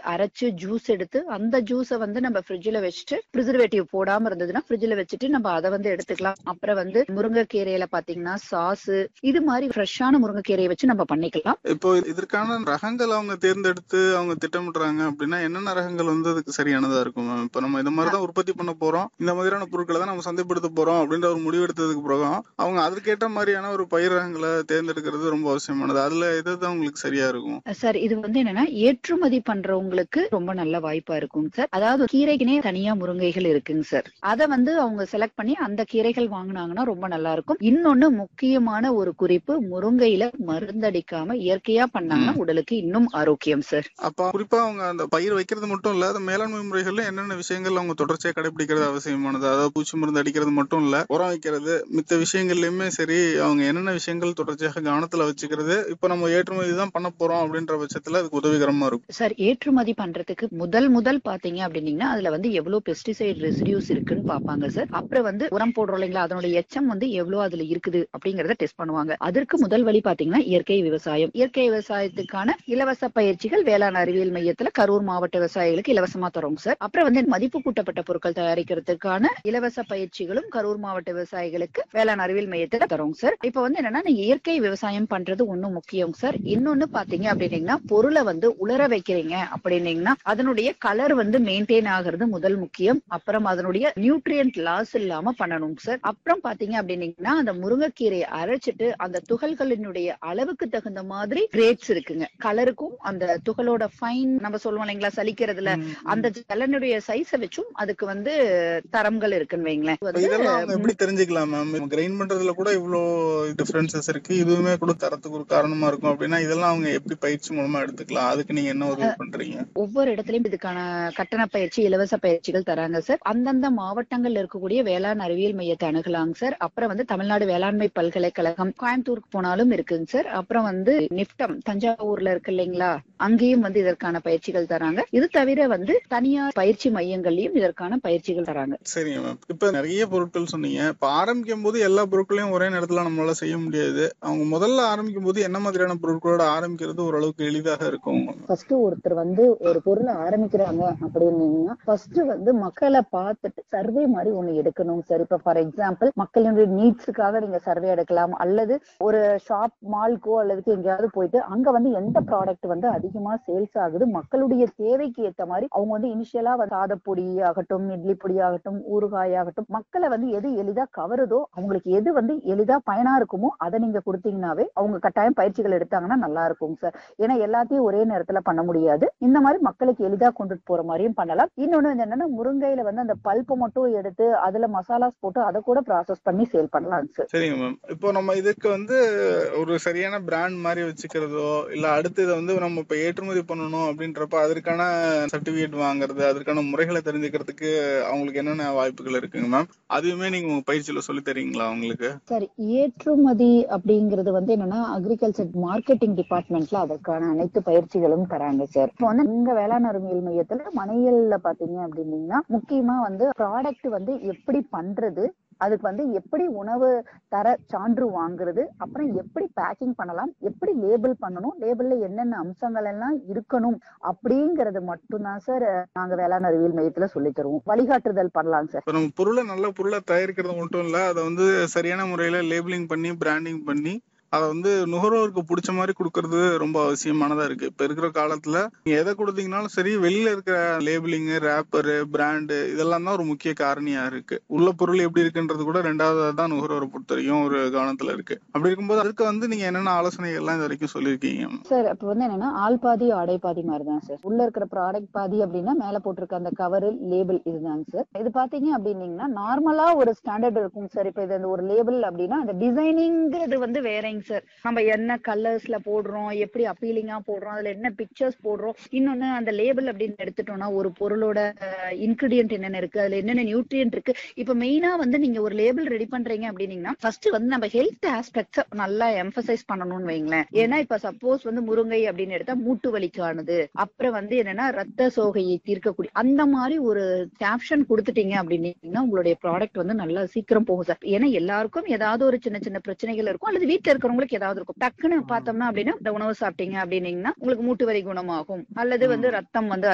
அரைச்சு ஜூஸ் எடுத்து அந்த ஜூஸை வந்து நம்ம ஃப்ரிட்ஜ்ல வச்சுட்டு ப்ரிசர்வேட்டிவ் போடாம இருந்ததுன்னா ஃப்ரிட்ஜ்ல வச்சுட்டு நம்ம அதை வந்து எடுத்துக்கலாம் அப்புறம் வந்து முருங்கைக்கீரையில பாத்தீங்கன்னா சாஸ் இது மாதிரி ஃப்ரெஷ்ஷான முருங்கைக்கீரையை வச்சு நம்ம பண்ணிக்கலாம் இப்போ இதற்கான ரகங்கள் அவங்க தேர்ந்தெடுத்து அவங்க திட்டமிடுறாங்க அப்படின்னா என்னென்ன ரகங்கள் வந்து அதுக்கு சரியானதா இருக்கும் மேம் இப்போ நம்ம இந்த மாதிரி தான் உற்பத்தி பண்ண போறோம் இந்த மாதிரியான பொருட்களை தான் நம்ம சந்தைப்படுத்த போறோம் அப்படின்ற ஒரு முடிவெடுத்ததுக்கு பிறகு அவங்க அதுக்கேற்ற மாதிரியான ஒரு பயிர் ரகங்களை தேர்ந்தெடுக்கிறது ரொம்ப அவசியமானது அதுல எது தான் உங்களுக்கு சரியா இருக்கும் சார் இது வந்து என்னன்னா ஏற்றுமதி பண்றவங்களுக்கு ரொம்ப நல்ல வாய்ப்பா இருக்குங்க சார் அதாவது கீரைக்குனே தனியா முருங்கைகள் இருக்குங்க சார் அதை வந்து அவங்க செலக்ட் பண்ணி அந்த கீரைகள் வாங்குனாங்கன்னா ரொம்ப நல்லா இருக்கும் இன்னொன்னு முக்கியமான ஒரு குறிப்பு முருங்கையில மருந்தடிக்காம இயற்கையா பண்ணாங்கன்னா உடலுக்கு இன்னும் ஆரோக்கியம் சார் அப்ப குறிப்பா அவங்க அந்த பயிர் வைக்கிறது மட்டும் இல்ல அந்த மேலாண்மை முறைகள்ல என்னென்ன விஷயங்கள் அவங்க தொடர்ச்சியா கடைபிடிக்கிறது அவசியமானது அதாவது பூச்சி மருந்து அடிக்கிறது மட்டும் இல்ல உரம் வைக்கிறது மித்த விஷயங்கள்லயுமே சரி அவங்க என்னென்ன விஷயங்கள் தொடர்ச்சியாக கவனத்துல வச்சுக்கிறது இப்ப நம்ம ஏற்றுமதி தான் பண்ண போறோம் அப்படின்ற பட்சத்துல அதுக்கு உதவிகரமா இருக்கும் சார் ஏற்றுமதி பண்றதுக்கு முதல் முதல் பாத்தீங்க அப்படின்னீங்கன்னா அதுல வந்து எவ்வளவு பெஸ்டிசைட் ரெசிடியூஸ் இருக்குன்னு பாப்பாங்க சார் அப்புறம் வந்து உரம் போடுறோம் இல்லைங்களா அதனுடைய எச்சம் வந்து எவ்வளவு அதுல இருக்குது அப்படிங்கறத டெஸ்ட் பண்ணுவாங்க அதற்கு முதல் வழி பாத்தீங்கன்னா இயற்கை விவசாயம் இயற்கை விவசாயத்துக்கான இலவச பயிற்சிகள் வேளாண் அறிவியல் மையத்துல கரூர் மாவட்ட விவசாயிகளுக்கு இலவசமா தரோம் சார் அப்புறம் வந்து மதிப்பு கூட்டப்பட்ட பொருட்கள் தயாரிக்கிறதுக்கான இலவச பயிற்சிகளும் கரூர் மாவட்ட விவசாயிகளுக்கு வேளாண் அறிவியல் மையத்துல தரோம் சார் இப்ப வந்து என்னன்னா நீங்க இயற்கை விவசாயம் பண்றது ஒண்ணும் முக்கியம் சார் இன்னொன்னு பாத்தீங்க அப்படின்னீங்கன்னா பொருளை வந்து உலர வைக்கிறீங்க அப்படின்னீங்கன்னா அதனுடைய கலர் வந்து மெயின்டைன் ஆகுறது முதல் முக்கியம் அப்புறம் அதனுடைய நியூட்ரியன்ட் லாஸ் இல்லாம பண்ணணும் சார் அப்புறம் பாத்தீங்க அப்படின்னீங்கன்னா அந்த முருங்கைக்கீரையை அரைச்சிட்டு அந்த துகள்களினுடைய அளவுக்கு தகுந்த மாதிரி கிரேட்ஸ் இருக்குங்க கலருக்கும் அந்த துகளோட ஃபைன் நம்ம சொல்லுவோம் இல்லைங்களா சலிக்கிறதுல அந்த ஜலனுடைய சைஸ வச்சும் அதுக்கு வந்து தரங்கள் இருக்குன்னு வைங்களேன் இப்ப இதெல்லாம் அவங்க எப்படி தெரிஞ்சுக்கலாம் மேம் கிரைண்ட் பண்றதுல கூட இவ்வளோ டிஃபரன்சஸ் இருக்கு இதுவுமே கூட தரத்துக்கு ஒரு காரணமா இருக்கும் அப்படின்னா இதெல்லாம் அவங்க எப்படி பயிற்சி மூலமா எடுத்துக்கலாம் அதுக்கு நீங்க என்ன உதவி பண்றீங்க ஒவ்வொரு இடத்துலயும் இதுக்கான கட்டண பயிற்சி இலவச பயிற்சிகள் தராங்க சார் அந்தந்த மாவட்டங்கள்ல இருக்கக்கூடிய வேளாண் அறிவியல் மையத்தை அணுகலாங்க சார் அப்புறம் வந்து தமிழ்நாடு வேளாண்மை பல்கலைக்கழகம் கோயம்புத்தூருக்கு போனாலும் இருக்குங்க சார் அப்புறம் வந்து நிப்டம் தஞ்சாவூர்ல இருக்கு இல்லைங்களா அங்கேயும் வந்து இதற்கான பயிற்சிகள் தராங்க இது தவிர வந்து தனியார் பயிற்சி மையங்கள்லயும் இதற்கான பயிற்சிகள் தராங்க சரிங்க மேம் இப்ப நிறைய பொருட்கள் சொன்னீங்க இப்ப ஆரம்பிக்கும் போது எல்லா பொருட்களையும் ஒரே நேரத்துல நம்மளால செய்ய முடியாது அவங்க முதல்ல ஆரம்பிக்கும் போது என்ன மாதிரியான பொருட்களோட ஆரம்பிக்கிறது ஓரளவுக்கு எளிதாக இருக்கும் ஃபர்ஸ்ட் ஒருத்தர் வந்து ஒரு பொருளை ஆரம்பிக்கிறாங்க அப்படின்னீங்கன்னா ஃபர்ஸ்ட் வந்து மக்களை பார்த்துட்டு சர்வே மாதிரி ஒண்ணு எடுக்கணும் சார் இப்ப ஃபார் எக்ஸாம்பிள் மக்களுடைய நீட்ஸுக்காக நீங்க சர்வே எடுக்கலாம் அல்லது ஒரு ஷாப் மால்க்கோ அல்லது எங்கேயாவது போயிட்டு அங்க வந்து எந்த ப்ராடக்ட் வந்து அதிகமா சேல்ஸ் ஆகுது மக்களுடைய தேவைக்கு ஏத்த மாதிரி அவங்க வந்து இனிஷியலா சாதப்பொடி ஆகட்டும் இட்லி பொடி ஆகட்டும் ஊறுகாய் ஆகட்டும் மக்களை வந்து எது எளிதா கவருதோ அவங்களுக்கு எது வந்து எளிதா பயனா இருக்குமோ அதை நீங்க கொடுத்தீங்கன்னாவே அவங்க கட்டாயம் பயிற்சிகள் எடுத்தாங்கன்னா நல்லா இருக்கும் சார் ஏன்னா எல்லாத்தையும் ஒரே நேரத்துல பண்ண முடியாது இந்த மாதிரி மக்களுக்கு எளிதா கொண்டுட்டு போற மாதிரியும் பண்ணலாம் இன்னொன்னு வந்து என்னன்னா முருங்கையில வந்து அந்த பல்ப்பு மட்டும் எடுத்து அதுல மசாலாஸ் போட்டு அதை கூட ப்ராசஸ் பண்ணி சேல் பண்ணலாம் சார் சரிங்க மேம் இப்போ நம்ம இதுக்கு வந்து ஒரு சரியான பிராண்ட் மாதிரி வச்சுக்கிறதோ இல்ல அடுத்து இதை வந்து நம்ம இப்ப ஏற்றுமதி பண்ணணும் அப்படின்றப்ப அதற்கான சர்டிபிகேட் வாங்குறது அதற்கான முறைகளை தெரிஞ்சுக்கிறதுக்கு அவங்களுக்கு என்னென்ன வாய்ப்புகள் இருக்குங்க மேம் அதுவுமே நீங்க உங்க பயிற்சியில சொல்லி தரீங்களா அவங்களுக்கு சரி ஏற்றுமதி அப்படிங்கிறது வந்து என்னன்னா அக்ரிகல்ச்சர் மார்க்கெட்டிங் டிபார்ட்மெண்ட்ல அதற்கான அனைத்து பயிற்சிகளும் தராங்க சார் இப்போ வந்து இங்க வேளாண் அறிவியல் மையத்துல மனையல்ல பாத்தீங்க அப்படின்னீங்கன்னா முக்கியமா வந்து ப்ராடக்ட் வந்து எப்படி பண்றது அதுக்கு வந்து எப்படி உணவு தர சான்று வாங்குறது அப்புறம் எப்படி பேக்கிங் பண்ணலாம் எப்படி லேபிள் பண்ணணும் லேபிள்ல என்னென்ன அம்சங்கள் எல்லாம் இருக்கணும் அப்படிங்கறது மட்டும்தான் சார் நாங்க வேளாண் அறிவியல் மையத்துல சொல்லி தருவோம் வழிகாட்டுதல் பண்ணலாம் சார் இப்ப நம்ம பொருளை நல்ல பொருளை தயாரிக்கிறது மட்டும் இல்ல அதை வந்து சரியான முறையில லேபிளிங் பண்ணி பிராண்டிங் பண்ணி அதை வந்து நுகர்வோருக்கு பிடிச்ச மாதிரி கொடுக்கறது ரொம்ப அவசியமானதா இருக்கு இப்ப இருக்கிற காலத்துல நீங்க எதை கொடுத்தீங்கனாலும் சரி வெளியில இருக்கிற லேபிளிங் ரேப்பரு பிராண்டு இதெல்லாம் தான் ஒரு முக்கிய காரணியா இருக்கு உள்ள பொருள் எப்படி இருக்குன்றது கூட ரெண்டாவது தான் நுகர்வோரை பொறுத்த வரைக்கும் ஒரு கவனத்துல இருக்கு அப்படி இருக்கும்போது அதுக்கு வந்து நீங்க என்னென்ன ஆலோசனைகள் எல்லாம் இது வரைக்கும் சொல்லியிருக்கீங்க சார் இப்ப வந்து என்னன்னா ஆள் பாதி ஆடை பாதி மாதிரி தான் சார் உள்ள இருக்கிற ப்ராடக்ட் பாதி அப்படின்னா மேல போட்டிருக்க அந்த கவர் லேபிள் இதுதாங்க சார் இது பாத்தீங்க அப்படின்னீங்கன்னா நார்மலா ஒரு ஸ்டாண்டர்ட் இருக்கும் சார் இப்ப இது அந்த ஒரு லேபிள் அப்படின்னா அந்த டிசைனிங்கிறது வந்து வேறங்க சார் நம்ம என்ன கலர்ஸ்ல போடுறோம் எப்படி அப்பீலிங்கா போடுறோம் அதுல என்ன பிக்சர்ஸ் போடுறோம் இன்னொன்னு அந்த லேபிள் அப்படின்னு எடுத்துட்டோம்னா ஒரு பொருளோட இன்கிரிடியன்ட் என்னென்ன இருக்கு அதுல என்னென்ன நியூட்ரியன்ட் இருக்கு இப்ப மெயினா வந்து நீங்க ஒரு லேபிள் ரெடி பண்றீங்க அப்படின்னீங்கன்னா ஃபர்ஸ்ட் வந்து நம்ம ஹெல்த் ஆஸ்பெக்ட்ஸ் நல்லா எம்பசைஸ் பண்ணணும்னு வைங்களேன் ஏன்னா இப்ப சப்போஸ் வந்து முருங்கை அப்படின்னு எடுத்தா மூட்டு வலிக்கானது அப்புறம் வந்து என்னன்னா ரத்த சோகையை தீர்க்கக்கூடிய அந்த மாதிரி ஒரு கேப்ஷன் கொடுத்துட்டீங்க அப்படின்னீங்கன்னா உங்களுடைய ப்ராடக்ட் வந்து நல்லா சீக்கிரம் போகும் சார் ஏன்னா எல்லாருக்கும் ஏதாவது ஒரு சின்ன சின்ன பிரச்சனைகள் இருக்கும் அல்லது வீட்டுல இருக்கிறவங்களுக்கு ஏதாவது இருக்கும் டக்குன்னு பார்த்தோம்னா அப்படின்னா இந்த உணவு சாப்பிட்டீங்க அப்படின்னீங்கன்னா உங்களுக்கு மூட்டு வலி குணமாகும் அல்லது வந்து ரத்தம் வந்து